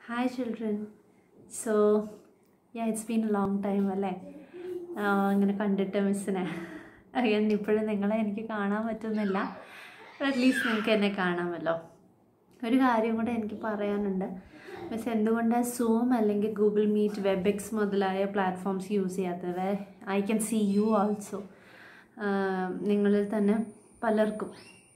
Hi, children. So, yeah, it's been a long time അല്ലേ ആഹ് ഇങ്ങനെ കണ്ടിട്ട് മിസ്സിനെ അയ്യൻ ഇപ്പോഴും നിങ്ങളെ എനിക്ക് കാണാൻ പറ്റുന്നില്ല അറ്റ്ലീസ്റ്റ് നിങ്ങൾക്ക് എന്നെ കാണാമല്ലോ ഒരു കാര്യം കൂടെ എനിക്ക് പറയാനുണ്ട് മിസ് എന്തുകൊണ്ടാണ് സൂം അല്ലെങ്കിൽ ഗൂഗിൾ മീറ്റ് വെബെക്സ് മുതലായ പ്ലാറ്റ്ഫോംസ് യൂസ് ചെയ്യാത്തത് I can see you also നിങ്ങളിൽ തന്നെ പലർക്കും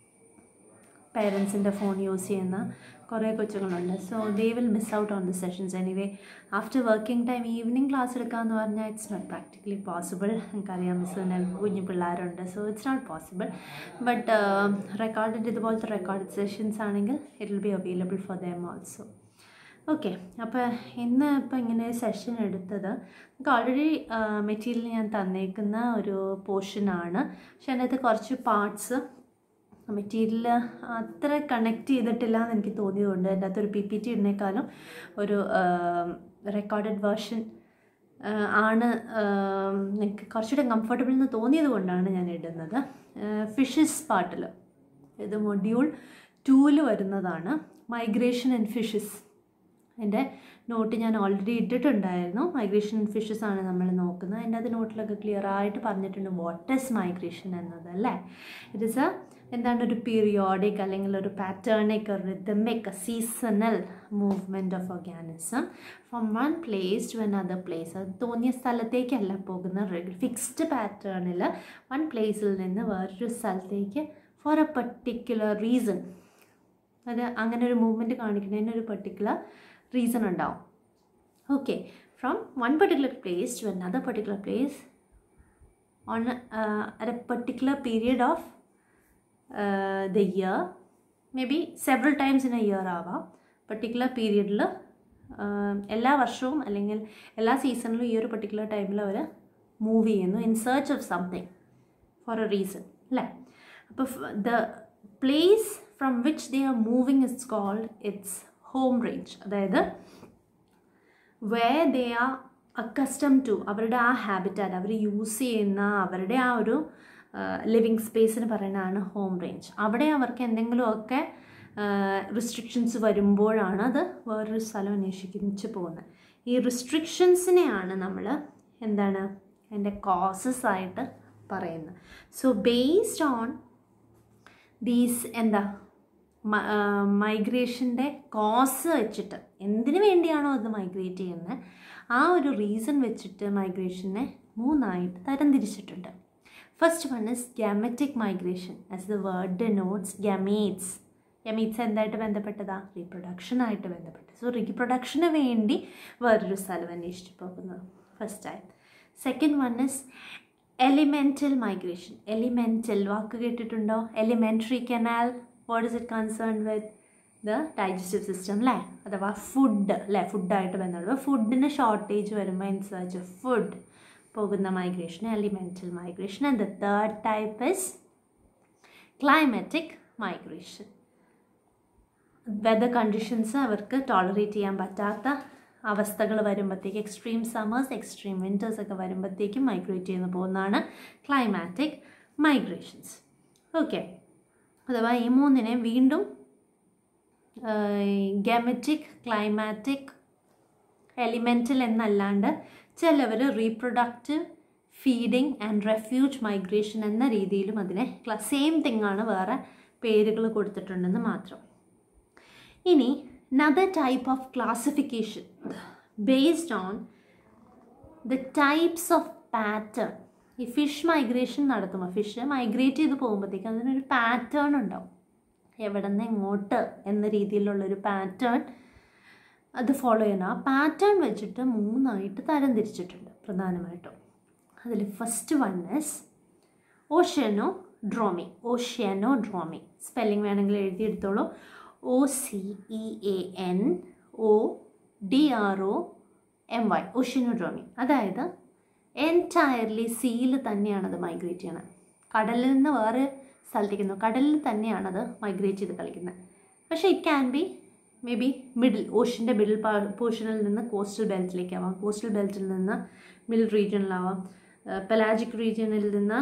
പേരൻസിൻ്റെ ഫോൺ യൂസ് ചെയ്യുന്ന കുറേ കൊച്ചുങ്ങളുണ്ട് so they will miss out on the sessions anyway after working time evening class എടുക്കാമെന്ന് പറഞ്ഞാൽ ഇറ്റ്സ് നോട്ട് പ്രാക്ടിക്കലി പോസിബിൾ എനിക്കറിയാം മിസ് തന്നെ കുഞ്ഞു പിള്ളേരുണ്ട് so it's not possible but recorded ഇതുപോലത്തെ റെക്കോർഡ് സെഷൻസ് ആണെങ്കിൽ it will be available for them also okay അപ്പോൾ ഇന്ന് ഇപ്പോൾ ഇങ്ങനെ ഒരു സെഷൻ എടുത്തത് നമുക്ക് ഓൾറെഡി മെറ്റീരിയൽ ഞാൻ തന്നേക്കുന്ന ഒരു പോർഷനാണ് പക്ഷെ അതിനകത്ത് കുറച്ച് പാർട്സ് മെറ്റീരിയൽ അത്ര കണക്ട് ചെയ്തിട്ടില്ല എന്ന് എനിക്ക് തോന്നിയതുകൊണ്ട് അതിൻ്റെ അകത്തൊരു പി പി ടി ഇടുന്നേക്കാളും ഒരു റെക്കോർഡഡ് വേർഷൻ ആണ് എനിക്ക് കുറച്ചുകൂടെ കംഫർട്ടബിൾ എന്ന് തോന്നിയത് കൊണ്ടാണ് ഞാൻ ഇടുന്നത് ഫിഷസ് പാർട്ടിൽ ഇത് മൊഡ്യൂൾ ടൂവിൽ വരുന്നതാണ് മൈഗ്രേഷൻ ആൻഡ് ഫിഷസ് എൻ്റെ നോട്ട് ഞാൻ ഓൾറെഡി ഇട്ടിട്ടുണ്ടായിരുന്നു മൈഗ്രേഷൻ ആൻഡ് ഫിഷസ് ആണ് നമ്മൾ നോക്കുന്നത് അതിൻ്റെ അത് നോട്ടിലൊക്കെ ക്ലിയർ ആയിട്ട് പറഞ്ഞിട്ടുണ്ട് വാട്ട് ഇസ് മൈഗ്രേഷൻ എന്നത് അല്ലേ ഇറ്റ് ഇസ് എ എന്താണ് ഒരു പീരിയോഡിക് അല്ലെങ്കിൽ ഒരു patternic rhythmic seasonal movement of organism from one place to another place അത് തോന്നിയ സ്ഥലത്തേക്കല്ല പോകുന്ന ഫിക്സ്ഡ് പാറ്റേണിൽ വൺ പ്ലേസിൽ നിന്ന് വേറൊരു സ്ഥലത്തേക്ക് ഫോർ എ പർട്ടിക്കുലർ റീസൺ അത് അങ്ങനെ ഒരു മൂവ്മെൻറ്റ് കാണിക്കുന്നതിന് ഒരു പർട്ടിക്കുലർ റീസൺ ഉണ്ടാവും okay from one particular place to another particular place on at a particular period of the year may be several times in a year ആവാം particular പീരിയഡിൽ എല്ലാ വർഷവും അല്ലെങ്കിൽ എല്ലാ സീസണിലും ഈ ഒരു പെർട്ടിക്കുലർ ടൈമിൽ അവർ മൂവ് ചെയ്യുന്നു in search of something for a reason അല്ലേ അപ്പോൾ the place from which they are moving it's called it's home range അതായത് way they are accustomed to അവരുടെ ആ ഹാബിറ്റാറ്റ് അവർ യൂസ് ചെയ്യുന്ന അവരുടെ ആ ഒരു ലിവിങ് സ്പേസിന് പറയുന്നതാണ് ഹോം റേഞ്ച് അവിടെ അവർക്ക് എന്തെങ്കിലുമൊക്കെ റിസ്ട്രിക്ഷൻസ് വരുമ്പോഴാണ് അത് വേറൊരു സ്ഥലം അന്വേഷിച്ച് പോകുന്നത് ഈ റിസ്ട്രിക്ഷൻസിനെയാണ് നമ്മൾ എന്താണ് അതിൻ്റെ കോസസ് ആയിട്ട് പറയുന്നത് സോ ബേസ്ഡ് ഓൺ ദീസ് എന്താ മൈഗ്രേഷൻ്റെ കോസ് വെച്ചിട്ട് എന്തിനു വേണ്ടിയാണോ അത് മൈഗ്രേറ്റ് ചെയ്യുന്നത് ആ ഒരു റീസൺ വെച്ചിട്ട് മൈഗ്രേഷനെ മൂന്നായിട്ട് തരംതിരിച്ചിട്ടുണ്ട് first one is gametic migration as the word denotes gametes gametes എന്തായിട്ട് ബന്ധപ്പെട്ടതാ റീപ്രൊഡക്ഷനായിട്ട് ബന്ധപ്പെട്ട് സോ റീപ്രൊഡക്ഷന് വേണ്ടി വേറൊരു സ്ഥലം അന്വേഷിച്ച് പോകുന്നത് first time second one is elemental migration elemental വാക്ക് കേട്ടിട്ടുണ്ടോ alimentary canal what is it concern with the digestive system അല്ലേ അഥവാ ഫുഡ് അല്ലേ ഫുഡായിട്ട് ബന്ധപ്പെട്ട ഫുഡിന് ഷോർട്ടേജ് വരുമ്പോൾ ഇൻ സെർച്ച് ഓഫ് ഫുഡ് പോകുന്ന migration elemental migration and the third type is climatic migration weather conditions അവർക്ക് ടോളറേറ്റ് ചെയ്യാൻ പറ്റാത്ത അവസ്ഥകൾ വരുമ്പോഴത്തേക്ക് എക്സ്ട്രീം സമ്മേഴ്സ് എക്സ്ട്രീം വിൻറ്റേഴ്സ് ഒക്കെ വരുമ്പോഴത്തേക്കും മൈഗ്രേറ്റ് ചെയ്യുന്ന പോകുന്നതാണ് ക്ലൈമാറ്റിക് മൈഗ്രേഷൻസ് ഓക്കെ അഥവാ ഈ മൂന്നിനെ വീണ്ടും ഗമറ്റിക് ക്ലൈമാറ്റിക് എലിമെൻറ്റൽ എന്നല്ലാണ്ട് ചിലവർ reproductive feeding and refuge migration എന്ന രീതിയിലും അതിനെ സെയിം തിങ് ആണ് വേറെ പേരുകൾ കൊടുത്തിട്ടുണ്ടെന്ന് മാത്രം ഇനി another type of classification based on the types of pattern ഈ ഫിഷ് മൈഗ്രേഷൻ നടത്തുമ്പോൾ ഫിഷ് മൈഗ്രേറ്റ് ചെയ്ത് പോകുമ്പോഴത്തേക്ക് അതിനൊരു പാറ്റേൺ ഉണ്ടാവും എവിടെ നിന്ന് എങ്ങോട്ട് എന്ന രീതിയിലുള്ളൊരു പാറ്റേൺ അത് ഫോളോ ചെയ്യണം ആ പാറ്റേൺ വെച്ചിട്ട് മൂന്നായിട്ട് തരം തിരിച്ചിട്ടുണ്ട് പ്രധാനമായിട്ടും അതിൽ first one is oceanodromy oceanodromy spelling വേണമെങ്കിൽ എഴുതിയെടുത്തോളൂ O C E A N O D R O M Y oceanodromy അതായത് എൻറ്റയർലി സീയിൽ തന്നെയാണത് മൈഗ്രേറ്റ് ചെയ്യണത് കടലിൽ നിന്ന് വേറെ സ്ഥലത്തേക്കുന്നു കടലിൽ തന്നെയാണത് മൈഗ്രേറ്റ് ചെയ്ത് കളിക്കുന്നത് പക്ഷേ it can be may be middle ഓഷ്യൻ്റെ മിഡിൽ പോർഷനിൽ നിന്ന് കോസ്റ്റൽ ബെൽറ്റിലേക്കാവാം കോസ്റ്റൽ ബെൽറ്റിൽ നിന്ന് മിഡിൽ റീജിയനിലാവാം പെലാജിക് റീജിയനിൽ നിന്ന്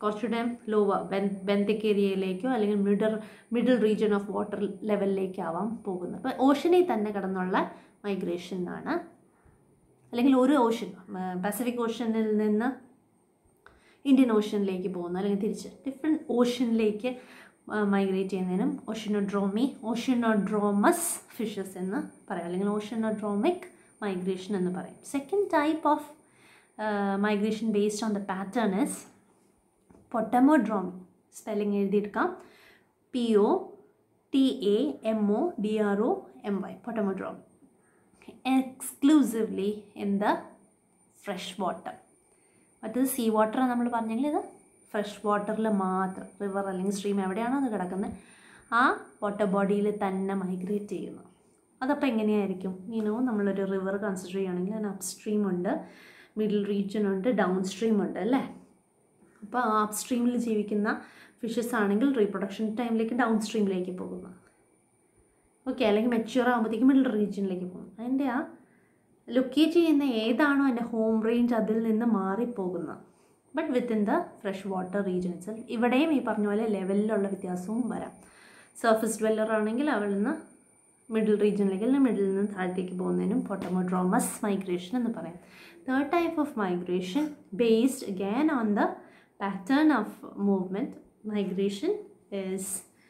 കുറച്ചുകൂടെ ലോവർ ബെന്തിക് ഏരിയയിലേക്കോ അല്ലെങ്കിൽ middle middle region of water ലെവലിലേക്കാവാം പോകുന്നത് അപ്പോൾ ഓഷനിൽ തന്നെ കിടന്നുള്ള മൈഗ്രേഷൻ ആണ് അല്ലെങ്കിൽ ഒരു ഓഷൻ പസഫിക് ഓഷനിൽ നിന്ന് ഇന്ത്യൻ ഓഷനിലേക്ക് പോകുന്നു അല്ലെങ്കിൽ തിരിച്ച് ഡിഫറെൻറ്റ് ഓഷനിലേക്ക് മൈഗ്രേറ്റ് ചെയ്യുന്നതിനും ഓഷ്യനോഡ്രോമി ഓഷ്യനോഡ്രോമസ് ഫിഷസ് എന്ന് പറയാം അല്ലെങ്കിൽ ഓഷ്യനോഡ്രോമിക് മൈഗ്രേഷൻ എന്ന് പറയും second type of migration based on the pattern is potamodromy spelling എഴുതിയെടുക്കാം P O T A M O D R O M Y potamodromy exclusively in the fresh water മറ്റത് sea water നമ്മൾ പറഞ്ഞെങ്കിൽ ഇത് fresh വാട്ടറിൽ മാത്രം river അല്ലെങ്കിൽ stream എവിടെയാണോ അത് കിടക്കുന്നത് ആ വാട്ടർ ബോഡിയിൽ തന്നെ മൈഗ്രേറ്റ് ചെയ്യുന്നു അതപ്പോൾ എങ്ങനെയായിരിക്കും മീനോ നമ്മളൊരു റിവർ കൺസിഡർ ചെയ്യുകയാണെങ്കിൽ അതിന് അപ്പ് സ്ട്രീം ഉണ്ട് മിഡിൽ റീജിയൻ ഉണ്ട് ഡൗൺ സ്ട്രീം ഉണ്ട് അല്ലേ അപ്പോൾ ആ അപ്പ് സ്ട്രീമിൽ ജീവിക്കുന്ന ഫിഷസ് ആണെങ്കിൽ റീപ്രൊഡക്ഷൻ ടൈമിലേക്ക് ഡൗൺ സ്ട്രീമിലേക്ക് പോകുന്നു ഓക്കെ അല്ലെങ്കിൽ മെച്യൂർ ആകുമ്പോഴത്തേക്കും മിഡിൽ റീജിയനിലേക്ക് പോകും അതിൻ്റെ ആ ലൊക്കേറ്റ് ചെയ്യുന്ന ഏതാണോ എൻ്റെ ഹോം റേഞ്ച് അതിൽ നിന്ന് മാറിപ്പോകുന്നത് but within the fresh water regions ഇവിടെയും ഈ പറഞ്ഞ പോലെ ലെവലിലുള്ള വ്യത്യാസവും വരാം സർഫസ് ഡ്വെല്ലർ ആണെങ്കിൽ അവിടെ നിന്ന് മിഡിൽ റീജിയനിലേക്ക് അല്ലെങ്കിൽ മിഡിൽ നിന്ന് താഴത്തേക്ക് പോകുന്നതിനും പൊട്ടമോഡ്രോമസ് മൈഗ്രേഷൻ എന്ന് പറയാം third type of migration based again on the pattern of movement migration is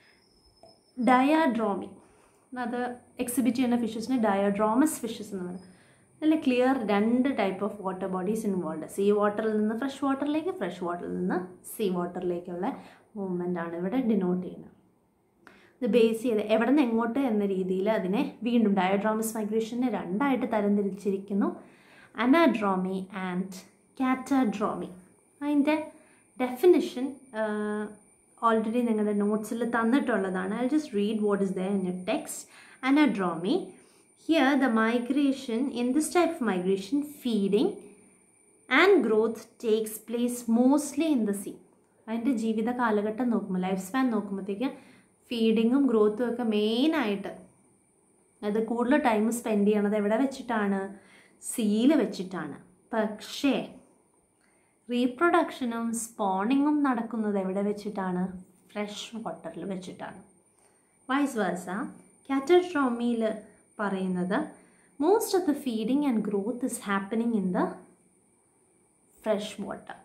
diadromy അത് എക്സിബിറ്റ് ചെയ്യുന്ന ഫിഷസിന് ഡയാഡ്രോമസ് ഫിഷസ് എന്ന് പറയും നല്ല ക്ലിയർ രണ്ട് type of water bodies involve sea വാട്ടറിൽ നിന്ന് ഫ്രഷ് വാട്ടറിലേക്ക് ഫ്രഷ് വാട്ടറിൽ നിന്ന് സീ വാട്ടറിലേക്കുള്ള മൂവ്മെൻ്റ് ആണ് ഇവിടെ ഡിനോട്ട് ചെയ്യുന്നത് ഇത് ബേസ് ചെയ്ത് എവിടെ നിന്ന് എങ്ങോട്ട് എന്ന രീതിയിൽ അതിനെ വീണ്ടും ഡയഡ്രോമസ് മൈഗ്രേഷനെ രണ്ടായിട്ട് തരംതിരിച്ചിരിക്കുന്നു അനാഡ്രോമി ആൻഡ് കാറ്റാഡ്രോമി അതിൻ്റെ ഡെഫിനിഷൻ ഓൾറെഡി നിങ്ങളുടെ നോട്ട്സിൽ തന്നിട്ടുള്ളതാണ് I just read what is the in your text anadromy here the migration in this type of migration feeding and growth takes place mostly in the sea അതിൻ്റെ ജീവിത കാലഘട്ടം നോക്കുമ്പോൾ ലൈഫ് സ്പാൻ നോക്കുമ്പോഴത്തേക്ക് ഫീഡിങ്ങും ഗ്രോത്തും ഒക്കെ മെയിനായിട്ട് അത് കൂടുതൽ ടൈം സ്പെൻഡ് ചെയ്യണത് എവിടെ വെച്ചിട്ടാണ് സീയിൽ വെച്ചിട്ടാണ് പക്ഷേ റീപ്രൊഡക്ഷനും സ്പോണിങ്ങും നടക്കുന്നത് എവിടെ വെച്ചിട്ടാണ് ഫ്രഷ് വാട്ടറിൽ വെച്ചിട്ടാണ് വൈസ് വേഴ്സ കാറ്റട്രോമിയിൽ പറയുന്നത് most of the feeding and growth is happening in the fresh water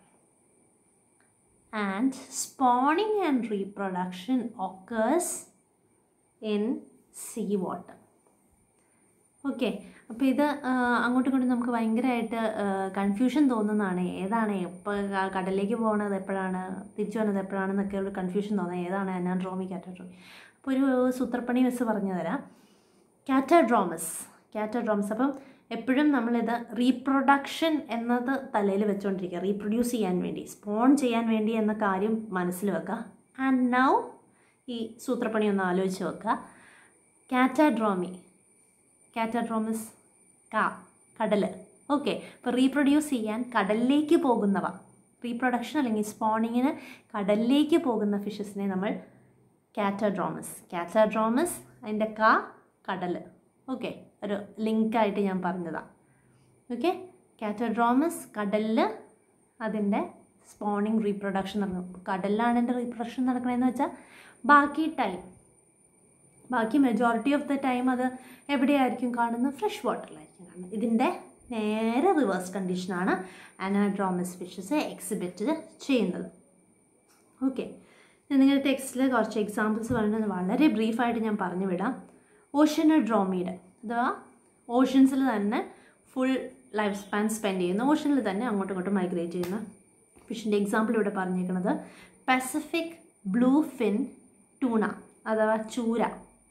and spawning and reproduction occurs in sea water okay അപ്പോൾ ഇത് അങ്ങോട്ടും ഇങ്ങോട്ടും നമുക്ക് ഭയങ്കരമായിട്ട് കൺഫ്യൂഷൻ തോന്നുന്നതാണ് ഏതാണ് എപ്പോൾ കടലിലേക്ക് പോകുന്നത് എപ്പോഴാണ് തിരിച്ചു വന്നത് എപ്പോഴാണെന്നൊക്കെ ഒരു കൺഫ്യൂഷൻ തോന്നുന്നത് ഏതാണ് അനാഡ്രോമി കാറ്റാഡ്രോമി അപ്പോൾ ഒരു സൂത്രപ്പണി വെച്ച് പറഞ്ഞു തരാം കാറ്റാഡ്രോമസ് കാറ്റാഡ്രോമസ് അപ്പം എപ്പോഴും നമ്മളിത് റീപ്രൊഡക്ഷൻ എന്നത് തലയിൽ വെച്ചുകൊണ്ടിരിക്കുക റീപ്രൊഡ്യൂസ് ചെയ്യാൻ വേണ്ടി സ്പോൺ ചെയ്യാൻ വേണ്ടി എന്ന കാര്യം മനസ്സിൽ വെക്കുക ആൻഡ് നൗ ഈ സൂത്രപ്പണി ഒന്ന് ആലോചിച്ച് വെക്കുക കാറ്റാഡ്രോമി കാറ്റാഡ്രോമിസ് കാ കടൽ ഓക്കെ ഇപ്പോൾ റീപ്രൊഡ്യൂസ് ചെയ്യാൻ കടലിലേക്ക് പോകുന്നവ റീപ്രൊഡക്ഷൻ അല്ലെങ്കിൽ സ്പോണിങ്ങിന് കടലിലേക്ക് പോകുന്ന ഫിഷസിനെ നമ്മൾ കാറ്റാഡ്രോമസ് കാറ്റാഡ്രോമസ് അതിൻ്റെ കാ കടൽ ഓക്കെ ഒരു ലിങ്കായിട്ട് ഞാൻ പറഞ്ഞതാണ് ഓക്കെ കാറ്റഡ്രോമസ് കടലിൽ അതിൻ്റെ സ്പോണിങ് റീപ്രൊഡക്ഷൻ നടക്കും കടലിലാണ് എൻ്റെ റീപ്രൊഡക്ഷൻ നടക്കണതെന്ന് വെച്ചാൽ ബാക്കി ടൈം ബാക്കി മെജോറിറ്റി ഓഫ് ദ ടൈം അത് എവിടെയായിരിക്കും കാണുന്നത് ഫ്രഷ് വാട്ടറിലായിരിക്കും കാണുന്നത് ഇതിൻ്റെ നേരെ റിവേഴ്സ് കണ്ടീഷനാണ് അനാഡ്രോമസ് ഫിഷസ് എക്സിബിറ്റ് ചെയ്യുന്നത് ഓക്കെ നിങ്ങളുടെ ടെക്സ്റ്റിൽ കുറച്ച് എക്സാമ്പിൾസ് പറയുന്നത് വളരെ ബ്രീഫായിട്ട് ഞാൻ പറഞ്ഞു വിടാം ഓഷ്യനോഡ്രോമിയുടെ അഥവാ ഓഷ്യൻസിൽ തന്നെ ഫുൾ ലൈഫ് സ്പാൻ സ്പെൻഡ് ചെയ്യുന്ന ഓഷനിൽ തന്നെ അങ്ങോട്ടും ഇങ്ങോട്ടും മൈഗ്രേറ്റ് ചെയ്യുന്ന ഫിഷിൻ്റെ എക്സാമ്പിൾ ഇവിടെ പറഞ്ഞേക്കുന്നത് പസഫിക് ബ്ലൂ ഫിൻ ടൂണ അഥവാ ചൂര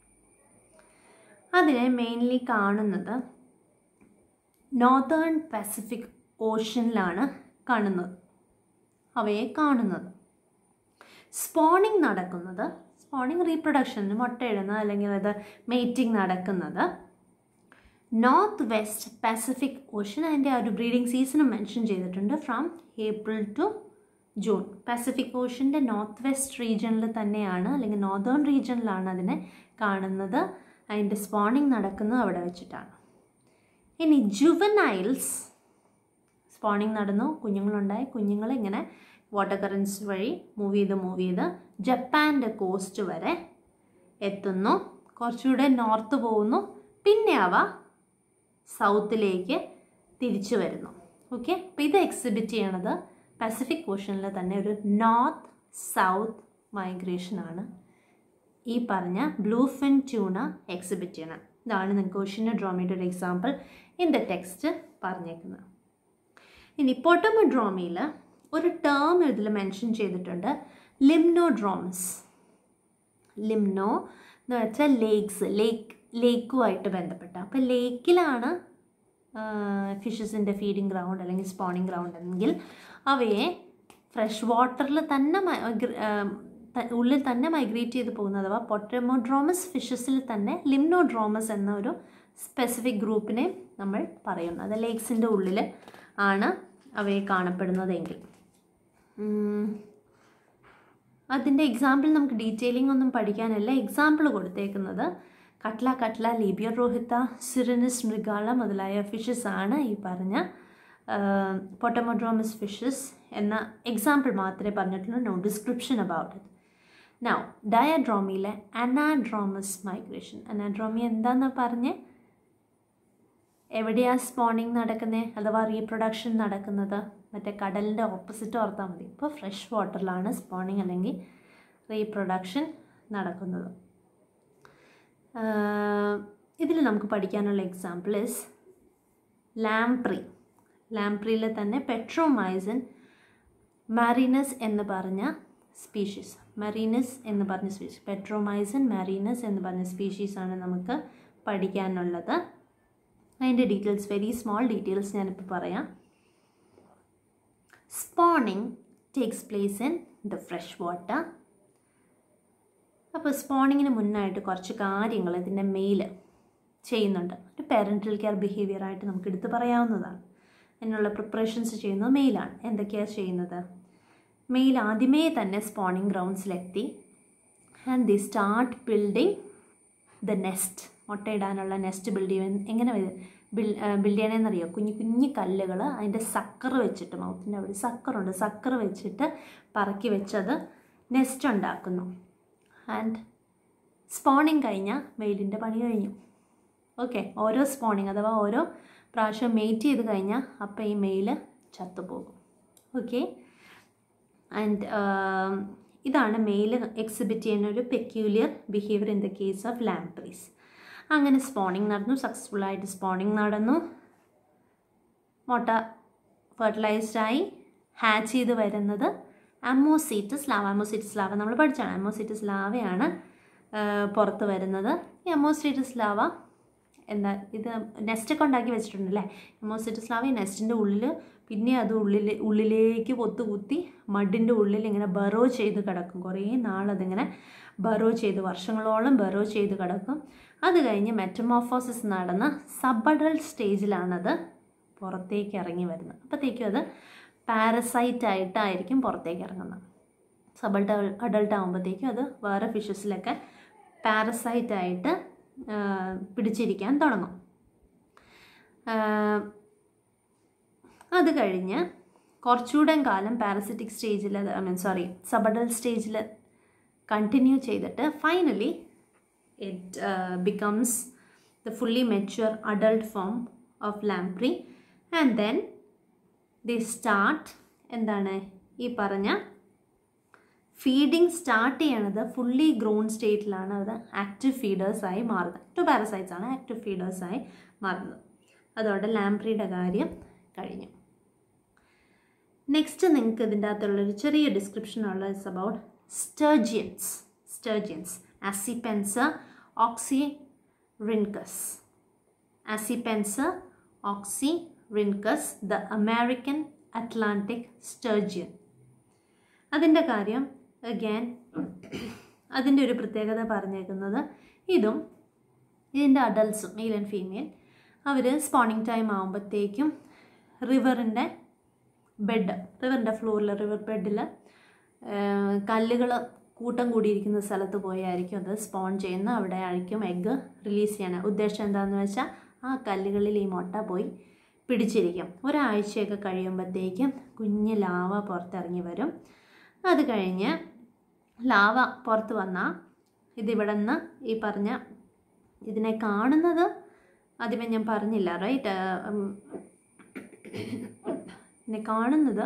അതിനെ മെയിൻലി കാണുന്നത് നോർത്തേൺ പസഫിക് ഓഷ്യനിലാണ് കാണുന്നത് അവയെ കാണുന്നത് സ്പോണിങ് നടക്കുന്നത് സ്പോണിങ് റീപ്രൊഡക്ഷന് മുട്ടയിടുന്നത് അല്ലെങ്കിൽ അത് മേറ്റിംഗ് നടക്കുന്നത് നോർത്ത് വെസ്റ്റ് പസഫിക് ഓഷ്യൻ അതിൻ്റെ ആ ഒരു ബ്രീഡിംഗ് സീസണും മെൻഷൻ ചെയ്തിട്ടുണ്ട് from April to June Pacific ഓഷ്യൻ്റെ നോർത്ത് വെസ്റ്റ് റീജിയനിൽ തന്നെയാണ് അല്ലെങ്കിൽ നോർത്തേൺ റീജിയനിലാണ് അതിനെ കാണുന്നത് അതിൻ്റെ സ്പോണിങ് നടക്കുന്നത് അവിടെ വെച്ചിട്ടാണ് ഇനി ജുവനൈൽസ് സ്പോണിങ് നടന്നു കുഞ്ഞുങ്ങളുണ്ടായി കുഞ്ഞുങ്ങൾ ഇങ്ങനെ വാട്ടർ കറൻസ് വഴി മൂവ് ചെയ്ത് മൂവ് ചെയ്ത് ജപ്പാൻ്റെ കോസ്റ്റ് വരെ എത്തുന്നു കുറച്ചുകൂടെ നോർത്ത് പോകുന്നു പിന്നെ അവ സൗത്തിലേക്ക് തിരിച്ചു വരുന്നു ഓക്കെ അപ്പോൾ ഇത് എക്സിബിറ്റ് ചെയ്യണത് പസഫിക് ഓഷനിൽ തന്നെ ഒരു നോർത്ത് സൗത്ത് മൈഗ്രേഷനാണ് ഈ പറഞ്ഞ ബ്ലൂ ഫിൻ ട്യൂണ എക്സിബിറ്റ് ചെയ്യണം ഇതാണ് നിങ്ങൾക്ക് ഓഷ്യൻ്റെ ഡ്രോമയുടെ ഒരു എക്സാമ്പിൾ ഇൻ ദ ടെക്സ്റ്റ് പറഞ്ഞേക്കുന്നത് ഇനി പൊട്ടമോഡ്രോമിയിൽ ഒരു ടേം ഇതിൽ മെൻഷൻ ചെയ്തിട്ടുണ്ട് ലിംനോഡ്രോമസ് ലിംനോ എന്ന് വെച്ചാൽ ലേക്സ് ലേക്ക് ലേക്കുമായിട്ട് ബന്ധപ്പെട്ട അപ്പോൾ ലേക്കിലാണ് ഫിഷസിൻ്റെ ഫീഡിങ് ഗ്രൗണ്ട് അല്ലെങ്കിൽ സ്പോണിങ് ഗ്രൗണ്ട് എങ്കിൽ അവയെ ഫ്രഷ് വാട്ടറിൽ തന്നെ മൈഗ്ര- ആ, ത- ഉള്ളിൽ തന്നെ മൈഗ്രേറ്റ് ചെയ്ത് പോകുന്ന അഥവാ പൊട്ടമോഡ്രോമസ് ഫിഷസിൽ തന്നെ ലിംനോഡ്രോമസ് എന്ന ഒരു സ്പെസിഫിക് ഗ്രൂപ്പിനെ നമ്മൾ പറയുന്നു അത് ലേക്സിൻ്റെ ഉള്ളിൽ ആണ് അവയെ കാണപ്പെടുന്നതെങ്കിൽ ഉം. അതിൻ്റെ എക്സാമ്പിൾ നമുക്ക് ഡീറ്റെയിലിംഗ് ഒന്നും പഠിക്കാനല്ല എക്സാമ്പിൾ കൊടുത്തേക്കുന്നത് കട്ല കട്ല ലിബിയർ റോഹിത്ത സിറിനിസ് മൃഗാള മുതലായ ഫിഷസ് ആണ് ഈ പറഞ്ഞ പൊട്ടമോഡ്രോമസ് ഫിഷസ് എന്ന എക്സാമ്പിൾ മാത്രമേ പറഞ്ഞിട്ടുള്ളൂ no description about it now ഡയഡ്രോമിയിലെ അനാഡ്രോമസ് മൈഗ്രേഷൻ അനാഡ്രോമി എന്താന്ന് പറഞ്ഞ് എവിടെയാ സ്പോണിങ് നടക്കുന്നത് അഥവാ റീപ്രൊഡക്ഷൻ നടക്കുന്നത് മറ്റേ കടലിൻ്റെ ഓപ്പോസിറ്റ് ഓർത്താൽ മതി ഇപ്പോൾ ഫ്രഷ് വാട്ടറിലാണ് സ്പോണിങ് അല്ലെങ്കിൽ റീപ്രൊഡക്ഷൻ നടക്കുന്നത് ഇതിൽ നമുക്ക് പഠിക്കാനുള്ള എക്സാമ്പിൾ ഇസ് ലാംപ്രി ലാംപ്രിയിൽ തന്നെ പെട്രോമൈസൻ മാരിനസ് എന്ന് പറഞ്ഞ സ്പീഷീസ് മറീനസ് എന്ന് പറഞ്ഞ സ്പീഷീസ് പെട്രോമൈസൻ മാരീനസ് എന്ന് പറഞ്ഞ സ്പീഷീസാണ് നമുക്ക് പഠിക്കാനുള്ളത് അതിൻ്റെ ഡീറ്റെയിൽസ് വെരി സ്മോൾ ഡീറ്റെയിൽസ് ഞാനിപ്പോൾ പറയാം spawning takes place in the fresh water അപ്പോൾ സ്പോണിങ്ങിന് മുന്നായിട്ട് കുറച്ച് കാര്യങ്ങൾ ഇതിൻ്റെ മെയിൽ ചെയ്യുന്നുണ്ട് ഒരു പാരൻറ്റൽ കെയർ ബിഹേവിയർ ആയിട്ട് നമുക്ക് എടുത്ത് പറയാവുന്നതാണ് അതിനുള്ള പ്രിപ്പറേഷൻസ് ചെയ്യുന്നത് മെയിലാണ് എന്തൊക്കെയാണ് ചെയ്യുന്നത് മെയിൽ ആദ്യമേ തന്നെ സ്പോണിങ് ഗ്രൗണ്ട്സിലെത്തി and they start building the nest മുട്ടയിടാനുള്ള നെസ്റ്റ് ബിൽഡ് ചെയ്യുക എങ്ങനെ ബിൽ ബിൽഡ് ചെയ്യണമെന്നറിയോ കുഞ്ഞു കുഞ്ഞു കല്ലുകൾ അതിൻ്റെ സക്കർ വെച്ചിട്ട് മൗത്തിൻ്റെ അവിടെ സക്കറുണ്ട് സക്കർ വെച്ചിട്ട് പറക്കി വെച്ചത് നെസ്റ്റ് ഉണ്ടാക്കുന്നു ആൻഡ് സ്പോണിങ് കഴിഞ്ഞാൽ മെയിലിൻ്റെ പണി കഴിഞ്ഞു ഓക്കെ ഓരോ സ്പോണിങ് അഥവാ ഓരോ പ്രാവശ്യം മെയ്റ്റ് ചെയ്ത് കഴിഞ്ഞാൽ അപ്പോൾ ഈ മെയിൽ ചത്തുപോകും ഓക്കെ ആൻഡ് ഇതാണ് മെയിൽ എക്സിബിറ്റ് ചെയ്യുന്ന ഒരു peculiar behaviour in the case of lampreys അങ്ങനെ സ്പോണിങ് നടന്നു സക്സസ്ഫുള്ളായിട്ട് സ്പോണിങ് നടന്നു മുട്ട ഫെർട്ടിലൈസ്ഡായി ഹാച്ച് ചെയ്ത് വരുന്നത് അമോസീറ്റസ് ലാവ അമോസീറ്റസ് ലാവ നമ്മൾ പഠിച്ചാണ് അമോസീറ്റസ് ലാവയാണ് പുറത്ത് വരുന്നത് ഈ അമോസീറ്റസ് ലാവ എന്താ ഇത് നെസ്റ്റൊക്കെ ഉണ്ടാക്കി വെച്ചിട്ടുണ്ടല്ലേ അമോസീറ്റസ് ലാവ ഈ നെസ്റ്റിൻ്റെ ഉള്ളിൽ പിന്നെ അത് ഉള്ളിൽ ഉള്ളിലേക്ക് പൊത്ത് കുത്തി മഡിൻ്റെ ഉള്ളിൽ ഇങ്ങനെ ബറോ ചെയ്ത് കിടക്കും കുറേ നാളതിങ്ങനെ ബറോ ചെയ്ത് വർഷങ്ങളോളം ബറോ ചെയ്ത് കിടക്കും അത് കഴിഞ്ഞ് മെറ്റമോഫോസിസ് നടന്ന സബഡൽ സ്റ്റേജിലാണത് പുറത്തേക്ക് ഇറങ്ങി വരുന്നത് അപ്പോഴത്തേക്കും അത് പാരസൈറ്റ് ആയിട്ടായിരിക്കും പുറത്തേക്ക് ഇറങ്ങുന്നത് സബൾട്ട് അഡൾട്ട് ആകുമ്പോഴത്തേക്കും അത് വേറെ ഫിഷസിലൊക്കെ പാരസൈറ്റ് ആയിട്ട് പിടിച്ചിരിക്കാൻ തുടങ്ങും അത് കഴിഞ്ഞ് കുറച്ചുകൂടെ കാലം പാരസിറ്റിക് സ്റ്റേജിൽ ഐ മീൻ സോറി സബഡൽ സ്റ്റേജിൽ കണ്ടിന്യൂ ചെയ്തിട്ട് finally it becomes the fully mature adult form of lamprey and then they start എന്താണ് ഈ പറഞ്ഞ ഫീഡിങ് സ്റ്റാർട്ട് ചെയ്യണത് ഫുള്ളി ഗ്രോൺ സ്റ്റേറ്റിലാണ് അത് ആക്റ്റീവ് ഫീഡേഴ്സായി മാറുന്നത് ടു പാരസൈറ്റ്സ് ആണ് ആക്റ്റീവ് ഫീഡേഴ്സായി മാറുന്നത് അതോടെ ലാംപ്രിയുടെ കാര്യം കഴിഞ്ഞു നെക്സ്റ്റ് നിങ്ങൾക്ക് ഇതിൻ്റെ അകത്തുള്ളൊരു ചെറിയ ഡിസ്ക്രിപ്ഷൻ ഉള്ളത് is about sturgeons sturgeons Acipenser oxyrinchus Acipenser oxyrinchus the American Atlantic sturgeon അതിൻ്റെ കാര്യം അഗാൻ അതിൻ്റെ ഒരു പ്രത്യേകത പറഞ്ഞേക്കുന്നത് ഇതും ഇതിൻ്റെ അഡൽട്സും മെയിൽ ആൻഡ് ഫീമെയിൽ അവർ സ്പോണിങ് ടൈം ആകുമ്പോഴത്തേക്കും റിവറിൻ്റെ ബെഡ് റിവറിൻ്റെ ഫ്ലോറിൽ റിവർ ബെഡിൽ കല്ലുകൾ കൂട്ടം കൂടിയിരിക്കുന്ന സ്ഥലത്ത് പോയായിരിക്കും അത് സ്പോൺ ചെയ്യുന്ന അവിടെ ആയിരിക്കും എഗ്ഗ് റിലീസ് ചെയ്യണം ഉദ്ദേശം എന്താണെന്ന് വെച്ചാൽ ആ കല്ലുകളിൽ ഈ മുട്ട പോയി പിടിച്ചിരിക്കും ഒരാഴ്ചയൊക്കെ കഴിയുമ്പോഴത്തേക്കും കുഞ്ഞ് ലാവ പുറത്തിറങ്ങി വരും അത് കഴിഞ്ഞ് ലാവ പുറത്ത് വന്നാൽ ഇതിവിടെ നിന്ന് ഈ പറഞ്ഞ ഇതിനെ കാണുന്നത് ആദ്യമേ ഞാൻ പറഞ്ഞില്ല റൈറ്റ് ഇതിനെ കാണുന്നത്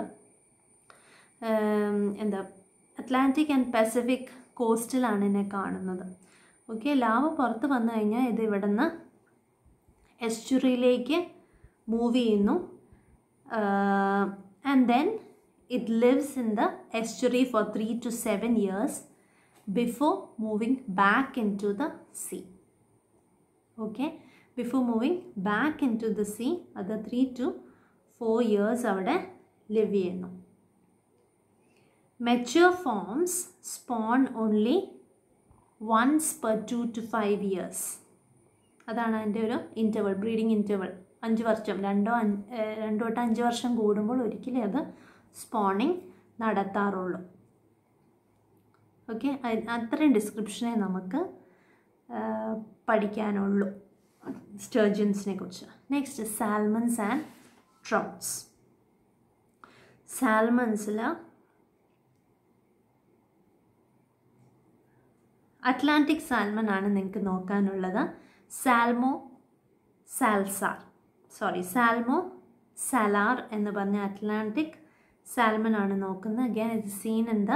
എന്താ അറ്റ്ലാന്റിക് ആൻഡ് പസഫിക് കോസ്റ്റിലാണ് ഇതിനെ കാണുന്നത് ഓക്കെ ലാവ പുറത്ത് വന്നു കഴിഞ്ഞാൽ ഇത് ഇവിടെ നിന്ന് എസ്റ്റുറിയിലേക്ക് മൂവ് ചെയ്യുന്നു and then it lives in the estuary for three to seven years before moving back into the sea okay before moving back into the sea അത് ത്രീ ടു ഫോർ ഇയേഴ്സ് അവിടെ live ചെയ്യുന്നു mature forms spawn only once per two to five years അതാണ് അതിൻ്റെ ഒരു interval breeding interval അഞ്ച് വർഷം രണ്ടോ അഞ്ച് രണ്ടോ തൊട്ട് അഞ്ച് വർഷം കൂടുമ്പോൾ ഒരിക്കലേ അത് സ്പോണിങ് നടത്താറുള്ളൂ ഓക്കെ അത്രയും ഡിസ്ക്രിപ്ഷനെ നമുക്ക് പഠിക്കാനുള്ളൂ സ്റ്റേർജൻസിനെ കുറിച്ച് നെക്സ്റ്റ് സാൽമൺസ് ആൻഡ് ട്രൗട്ട്സ് സാൽമൺസിൽ അറ്റ്ലാന്റിക് സാൽമൺ ആണ് നിങ്ങൾക്ക് നോക്കാനുള്ളത് സാൽമോ സാൽസാർ സോറി സാൽമോ സലാർ എന്ന് പറഞ്ഞ അറ്റ്ലാന്റിക് സാൽമൺ ആണ് നോക്കുന്നത് അഗൈൻ ഇത് seen in the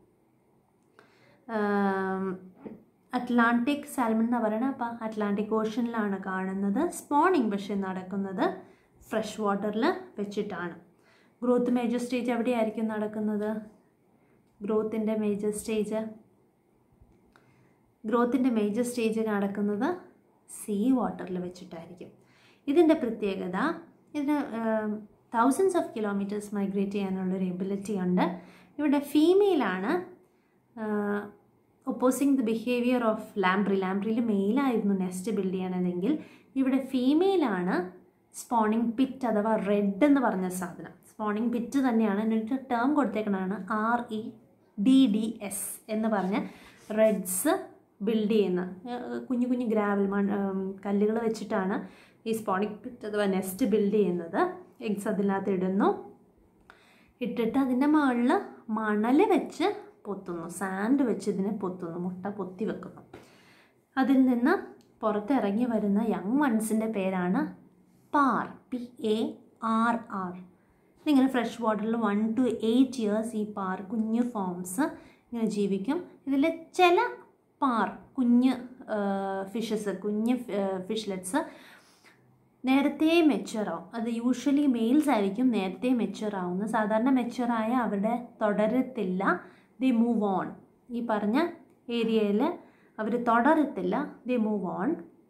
Atlantic salmon എന്ന് പറയുന്നത് അപ്പം അറ്റ്ലാന്റിക് ഓഷനിലാണ് കാണുന്നത് സ്പോണിങ് പക്ഷേ നടക്കുന്നത് ഫ്രഷ് വാട്ടറിൽ വെച്ചിട്ടാണ് ഗ്രോത്ത് മേജർ സ്റ്റേജ് എവിടെയായിരിക്കും നടക്കുന്നത് ഗ്രോത്തിൻ്റെ മേജർ സ്റ്റേജ് ഗ്രോത്തിൻ്റെ മേജർ സ്റ്റേജ് നടക്കുന്നത് സീ വാട്ടറിൽ വെച്ചിട്ടായിരിക്കും ഇതിൻ്റെ പ്രത്യേകത ഇതിന് തൗസൻഡ്സ് ഓഫ് കിലോമീറ്റേഴ്സ് മൈഗ്രേറ്റ് ചെയ്യാനുള്ളൊരു എബിലിറ്റി ഉണ്ട് ഇവിടെ ഫീമെയിലാണ് opposing the behaviour of lamprey ലാംബ്രിയിൽ മെയിലായിരുന്നു നെസ്റ്റ് ബിൽഡ് ചെയ്യണതെങ്കിൽ ഇവിടെ ഫീമെയിലാണ് സ്പോണിംഗ് പിറ്റ് അഥവാ റെഡ് എന്ന് പറഞ്ഞ സാധനം സ്പോണിംഗ് പിറ്റ് തന്നെയാണ് എന്നിട്ട് ടേം കൊടുത്തേക്കണതാണ് R E D D S എന്ന് പറഞ്ഞ റെഡ്സ് ബിൽഡ് ചെയ്യുന്ന കുഞ്ഞു കുഞ്ഞു ഗ്രാവൽ മൺ കല്ലുകൾ വെച്ചിട്ടാണ് ഈ സ്പോണിക് പിറ്റ് അഥവാ നെസ്റ്റ് ബിൽഡ് ചെയ്യുന്നത് എഗ്സ് അതിനകത്ത് ഇടുന്നു ഇട്ടിട്ട് അതിൻ്റെ മുകളിൽ മണൽ വെച്ച് പൊത്തുന്നു സാൻഡ് വെച്ച് ഇതിനെ പൊത്തുന്നു മുട്ട പൊത്തി വെക്കുന്നു അതിൽ നിന്ന് പുറത്തിറങ്ങി വരുന്ന യങ് വൺസിൻ്റെ പേരാണ് parr P A R R ഇതിങ്ങനെ ഫ്രഷ് വാട്ടറിൽ വൺ ടു എയ്റ്റ് ഇയേഴ്സ് ഈ പാർ കുഞ്ഞു ഫോംസ് ഇങ്ങനെ ജീവിക്കും ഇതിൽ ചില പാർ കുഞ്ഞ് ഫിഷസ് കുഞ്ഞ് ഫിഷ്ലെറ്റ്സ് നേരത്തെ മെച്ചുവർ ആവും അത് യൂഷ്വലി മെയിൽസ് ആയിരിക്കും നേരത്തെ മെച്ചുവർ ആവുന്നത് സാധാരണ മെച്ചുവർ ആയ അവരുടെ തുടരത്തില്ല ദി മൂവ് ഓൺ ഈ പറഞ്ഞ ഏരിയയിൽ അവർ തുടരത്തില്ല ദി മൂവ് ഓൺ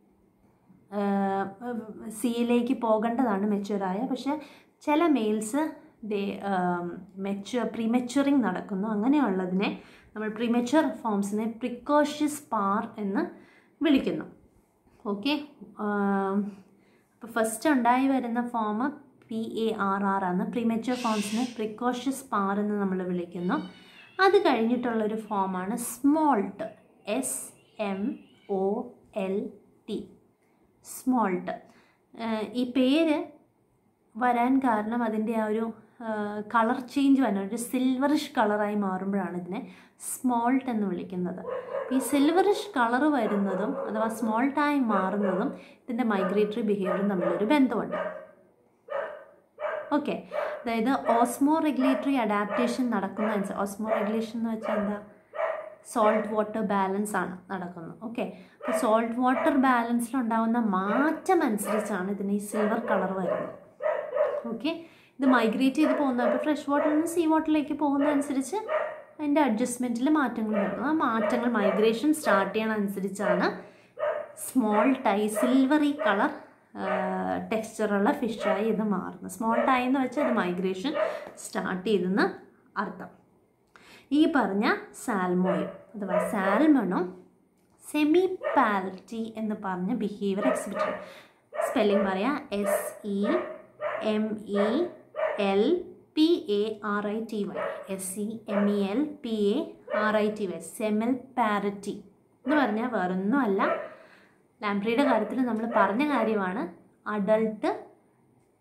സിയിലേക്ക് പോകേണ്ടതാണ് മെച്ചുവറായ പക്ഷെ ചില മെയിൽസ് ദേ മെച്ചുവർ പ്രീമെച്ചുറിങ് നടക്കുന്നു അങ്ങനെയുള്ളതിനെ നമ്മൾ പ്രീമെച്ചുവർ ഫോംസിനെ പ്രിക്കോഷ്യസ് പാർ എന്ന് വിളിക്കുന്നു ഓക്കെ അപ്പോൾ ഫസ്റ്റ് ഉണ്ടായി വരുന്ന form P A R R ആണ് പ്രീമെച്ചുവർ ഫോംസിനെ പ്രിക്കോഷ്യസ് പാർ എന്ന് നമ്മൾ വിളിക്കുന്നു അത് കഴിഞ്ഞിട്ടുള്ളൊരു ഫോമാണ് smolt S M O L T smolt ഈ പേര് വരാൻ കാരണം അതിൻ്റെ ആ ഒരു കളർ ചേഞ്ച് വരണം ഒരു സിൽവറിഷ് കളറായി മാറുമ്പോഴാണ് ഇതിനെ സ്മോൾട്ട് എന്ന് വിളിക്കുന്നത് ഈ സിൽവറിഷ് കളർ വരുന്നതും അഥവാ സ്മോൾട്ടായി മാറുന്നതും ഇതിൻ്റെ മൈഗ്രേറ്ററി ബിഹേവിയറും തമ്മിലൊരു ബന്ധമുണ്ട് ഓക്കെ അതായത് ഓസ്മോ റെഗുലേറ്ററി അഡാപ്റ്റേഷൻ നടക്കുന്ന അനുസരിച്ച് ഓസ്മോ റെഗുലേഷൻ എന്ന് വെച്ചാൽ എന്താ സോൾട്ട് വാട്ടർ ബാലൻസ് ആണ് നടക്കുന്നത് ഓക്കെ അപ്പോൾ സോൾട്ട് വാട്ടർ ബാലൻസിൽ ഉണ്ടാകുന്ന മാറ്റം അനുസരിച്ചാണ് ഇതിന് ഈ സിൽവർ കളർ വരുന്നത് ഓക്കെ ഇത് മൈഗ്രേറ്റ് ചെയ്ത് പോകുന്ന ഇപ്പോൾ ഫ്രഷ് വാട്ടറിൽ നിന്ന് സീ വാട്ടറിലേക്ക് പോകുന്ന അനുസരിച്ച് അതിൻ്റെ അഡ്ജസ്റ്റ്മെൻറ്റിൽ മാറ്റങ്ങൾ വരുന്നു ആ മാറ്റങ്ങൾ മൈഗ്രേഷൻ സ്റ്റാർട്ട് ചെയ്യണ അനുസരിച്ചാണ് സ്മോൾ ടൈ സിൽവറി കളർ ടെക്സ്ചറുള്ള ഫിഷായി ഇത് മാറുന്നത് സ്മോൾ ടൈ എന്ന് വെച്ചാൽ ഇത് മൈഗ്രേഷൻ സ്റ്റാർട്ട് ചെയ്തെന്ന് അർത്ഥം ഈ പറഞ്ഞ സാൽമോയും അഥവാ സാൽമണും സെമി പാൽറ്റി എന്ന് പറഞ്ഞ ബിഹേവിയർ എക്സിബിറ്റ് സ്പെല്ലിംഗ് പറയാം S E M E L P A R I T Y S E M E L P A R I T Y semelparity എന്ന് പറഞ്ഞാൽ വേറൊന്നുമല്ല ലാംബ്രിയുടെ കാര്യത്തിൽ നമ്മൾ പറഞ്ഞ കാര്യമാണ് അഡൾട്ട്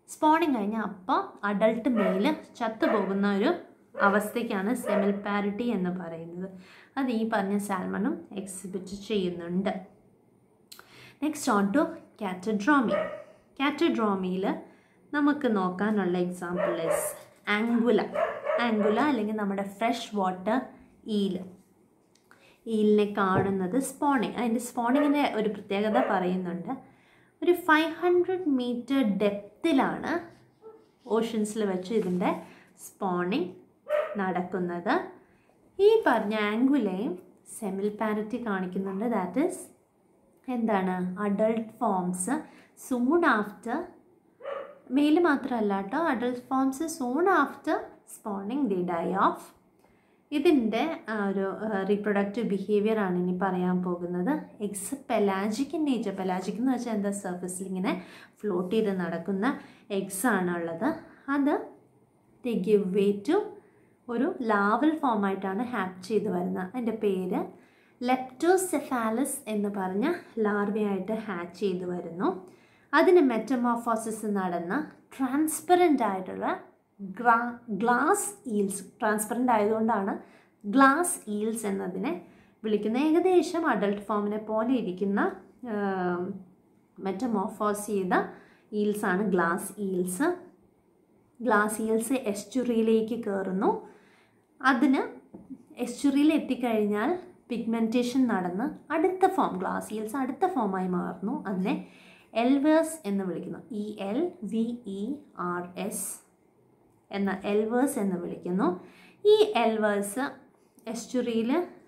സ്പോണിങ് കഴിഞ്ഞാൽ അപ്പോൾ അഡൾട്ട് മെയിൽ ചത്തുപോകുന്ന ഒരു അവസ്ഥയ്ക്കാണ് സെമിൽ പാരിറ്റി എന്ന് പറയുന്നത് അത് ഈ പറഞ്ഞ സാൽമണും എക്സിബിറ്റ് ചെയ്യുന്നുണ്ട് നെക്സ്റ്റ് ഓൺ ടു കാറ്റഡ്രോമി കാറ്റഡ്രോമിയിൽ നമുക്ക് നോക്കാനുള്ള എക്സാമ്പിൾ ഇസ് ആംഗുല ആംഗുല അല്ലെങ്കിൽ നമ്മുടെ ഫ്രഷ് വാട്ടർ ഈൽ ഈലിനെ കാണുന്നത് സ്പോണിങ് അതിൻ്റെ സ്പോണിങ്ങിൻ്റെ ഒരു പ്രത്യേകത പറയുന്നുണ്ട് ഒരു ഫൈവ് ഹൺഡ്രഡ് മീറ്റർ ഡെപ്തിലാണ് ഓഷൻസിൽ വെച്ച് ഇതിൻ്റെ സ്പോണിങ് നടക്കുന്നത് ഈ പറഞ്ഞ ആംഗുലയും സെമിൽ പാരിറ്റി കാണിക്കുന്നുണ്ട് ദാറ്റ് ഈസ് എന്താണ് adult forms soon after male മാത്രമല്ല കേട്ടോ adult forms soon after spawning they die off ഇതിൻ്റെ ഒരു റീപ്രൊഡക്റ്റീവ് ബിഹേവിയർ ആണ് ഇനി പറയാൻ പോകുന്നത് eggs pelagic in nature pelagic എന്ന് വെച്ചാൽ എന്താ സർഫസിൽ ഇങ്ങനെ ഫ്ലോട്ട് ചെയ്ത് നടക്കുന്ന എഗ്സ് ആണുള്ളത് അത് ദി ഗിവ് വേ ടു ഒരു ലാവൽ ഫോമായിട്ടാണ് ഹാപ്പ് ചെയ്ത് വരുന്നത് അതിൻ്റെ പേര് ലെപ്റ്റോസെഫാലസ് എന്ന് പറഞ്ഞ ലാർവയായിട്ട് ഹാച്ച് ചെയ്ത് വരുന്നു അതിന് മെറ്റമോഫോസിസ് നടന്ന ട്രാൻസ്പെറൻ്റ് ആയിട്ടുള്ള ഗ്രാ ഗ്ലാസ് ഈൽസ് ട്രാൻസ്പെറൻ്റ് ആയതുകൊണ്ടാണ് ഗ്ലാസ് ഈൽസ് എന്നതിനെ വിളിക്കുന്നത് ഏകദേശം അഡൾട്ട് ഫോമിനെ പോലെ ഇരിക്കുന്ന മെറ്റമോഫോസ് ചെയ്ത ഈൽസാണ് ഗ്ലാസ് ഈൽസ് ഗ്ലാസ് ഈൽസ് എസ്റ്റുറിയിലേക്ക് കയറുന്നു അതിന് എസ്റ്റുറിയിൽ എത്തിക്കഴിഞ്ഞാൽ പിഗ്മെൻറ്റേഷൻ നടന്ന് അടുത്ത ഫോം ഗ്ലാസ് ഈൽസ് അടുത്ത ഫോമായി മാറുന്നു അതിനെ എൽവേഴ്സ് എന്ന് വിളിക്കുന്നു E L V E R S എന്ന എൽവേഴ്സ് എന്ന് വിളിക്കുന്നു ഈ എൽവേഴ്സ് എസ്റ്റുറിയിൽ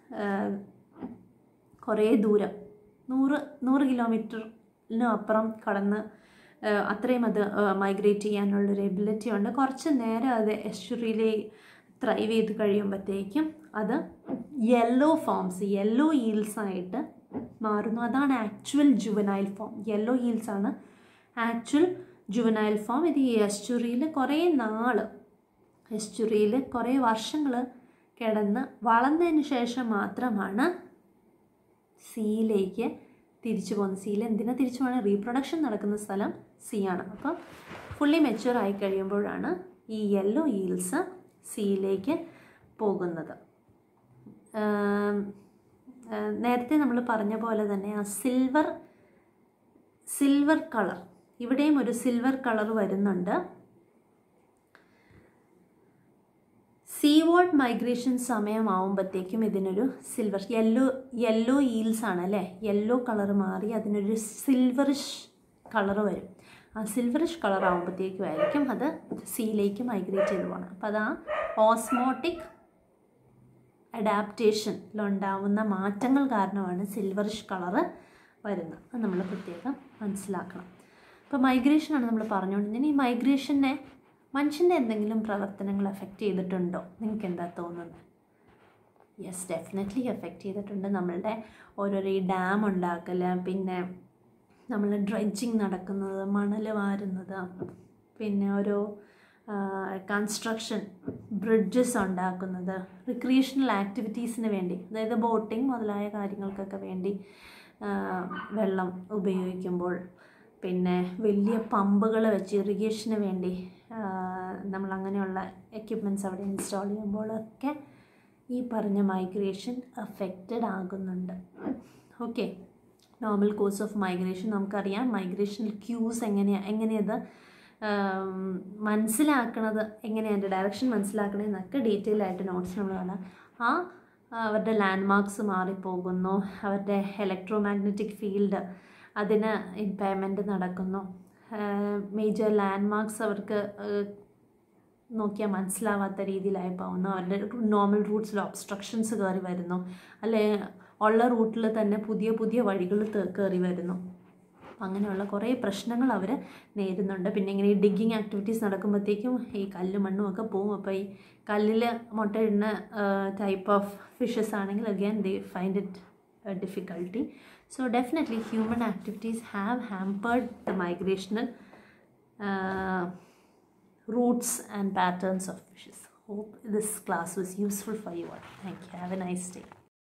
കുറേ ദൂരം നൂറ് നൂറ് കിലോമീറ്ററിനും അപ്പുറം കടന്ന് അത്രയും അത് മൈഗ്രേറ്റ് ചെയ്യാനുള്ളൊരു എബിലിറ്റി ഉണ്ട് കുറച്ച് നേരം അത് എസ്റ്റുറിയിലെ ത്രൈവ് ചെയ്ത് കഴിയുമ്പോഴത്തേക്കും അത് യെല്ലോ ഫോംസ് യെല്ലോ ഈൽസ് ആയിട്ട് മാറുന്നു അതാണ് actual juvenile form yellow eels ആണ് ആക്ച്വൽ ജുവനൈൽ ഫോം ഇത് ഈ എസ്റ്റുറിയിൽ കുറേ നാൾ എസ്റ്റുറിയിൽ കുറേ വർഷങ്ങൾ കിടന്ന് വളർന്നതിന് ശേഷം മാത്രമാണ് സീയിലേക്ക് തിരിച്ചു പോകുന്നത് സീയിൽ എന്തിനാ തിരിച്ചു പോകുന്നത് റീപ്രൊഡക്ഷൻ നടക്കുന്ന സ്ഥലം സീ ആണ് അപ്പം ഫുള്ളി മെച്യൂർ ആയി കഴിയുമ്പോഴാണ് ഈ യെല്ലോ ഈൽസ് സീയിലേക്ക് പോകുന്നത് നേരത്തെ നമ്മൾ പറഞ്ഞ പോലെ തന്നെ ആ സിൽവർ സിൽവർ കളർ ഇവിടെയും ഒരു സിൽവർ കളർ വരുന്നുണ്ട് സീ വാൾഡ് മൈഗ്രേഷൻ സമയമാവുമ്പോഴത്തേക്കും ഇതിനൊരു സിൽവർ യെല്ലോ യെല്ലോ ഈൽസ് ആണ് അല്ലേ യെല്ലോ കളർ മാറി അതിനൊരു സിൽവറിഷ് കളർ വരും ആ സിൽവറിഷ് കളർ ആകുമ്പോഴത്തേക്കും ആയിരിക്കും അത് സീയിലേക്ക് മൈഗ്രേറ്റ് ചെയ്ത് പോകണം അപ്പോൾ അത് ആ ഓസ്മോട്ടിക് അഡാപ്റ്റേഷനിലുണ്ടാവുന്ന മാറ്റങ്ങൾ കാരണമാണ് സിൽവറിഷ് കളറ് വരുന്നത് അത് നമ്മൾ പ്രത്യേകം മനസ്സിലാക്കണം അപ്പോൾ മൈഗ്രേഷനാണ് നമ്മൾ പറഞ്ഞുകൊണ്ടിരുന്നത് ഈ മൈഗ്രേഷനെ മനുഷ്യൻ്റെ എന്തെങ്കിലും പ്രവർത്തനങ്ങൾ എഫക്റ്റ് ചെയ്തിട്ടുണ്ടോ നിങ്ങൾക്ക് എന്താ തോന്നുന്നത് യെസ് ഡെഫിനറ്റ്ലി എഫക്റ്റ് ചെയ്തിട്ടുണ്ട് നമ്മളുടെ ഓരോരോ ഈ ഡാം ഉണ്ടാക്കൽ പിന്നെ നമ്മൾ ഡ്രഡ്ജിങ് നടക്കുന്നത് മണൽ വാരുന്നത് പിന്നെ ഓരോ കൺസ്ട്രക്ഷൻ ബ്രിഡ്ജസ് ഉണ്ടാക്കുന്നത് റിക്രിയേഷണൽ ആക്ടിവിറ്റീസിന് വേണ്ടി അതായത് ബോട്ടിംഗ് മുതലായ കാര്യങ്ങൾക്കൊക്കെ വേണ്ടി വെള്ളം ഉപയോഗിക്കുമ്പോൾ പിന്നെ വലിയ പമ്പുകൾ വെച്ച് ഇറിഗേഷന് വേണ്ടി നമ്മൾ അങ്ങനെയുള്ള എക്യുപ്മെൻറ്റ്സ് അവിടെ ഇൻസ്റ്റാൾ ചെയ്യുമ്പോഴൊക്കെ ഈ പറഞ്ഞ മൈഗ്രേഷൻ അഫക്റ്റഡ് ആകുന്നുണ്ട് okay normal course of migration നമുക്കറിയാം മൈഗ്രേഷണൽ ക്യൂസ് എങ്ങനെയാണ് എങ്ങനെയത് മനസ്സിലാക്കണത് എങ്ങനെയാണ് അതിൻ്റെ ഡയറക്ഷൻ മനസ്സിലാക്കണമെന്നൊക്കെ ഡീറ്റെയിൽ ആയിട്ട് നോട്ട്സ് നമ്മൾ കാണാം ആ അവരുടെ ലാൻഡ് മാർക്സ് മാറിപ്പോകുന്നു അവരുടെ ഇലക്ട്രോ മാഗ്നറ്റിക് ഫീൽഡ് അതിന് ഇമ്പയർമെൻറ്റ് നടക്കുന്നു മേജർ ലാൻഡ് മാർക്സ് അവർക്ക് നോക്കിയാൽ മനസ്സിലാവാത്ത രീതിയിലായി പോകുന്നു അവരുടെ നോർമൽ റൂട്ട്സിൽ ഒബ്സ്ട്രക്ഷൻസ് കയറി വരുന്നു അല്ലെ ഉള്ള റൂട്ടിൽ തന്നെ പുതിയ പുതിയ വഴികൾ കയറി വരുന്നു അങ്ങനെയുള്ള കുറേ പ്രശ്നങ്ങൾ അവർ നേരിടുന്നുണ്ട് പിന്നെ ഇങ്ങനെ ഈ ഡിഗ്ഗിങ് ആക്ടിവിറ്റീസ് നടക്കുമ്പോഴത്തേക്കും ഈ കല്ലും മണ്ണും ഒക്കെ പോകും അപ്പോൾ ഈ കല്ലിൽ മുട്ടയിടുന്ന ടൈപ്പ് ഓഫ് ഫിഷസ് ആണെങ്കിൽ again they find it difficulty So definitely human activities have hampered the migrational uh, routes and patterns of fishes. Hope this class was useful for you all. Thank you. Have a nice day.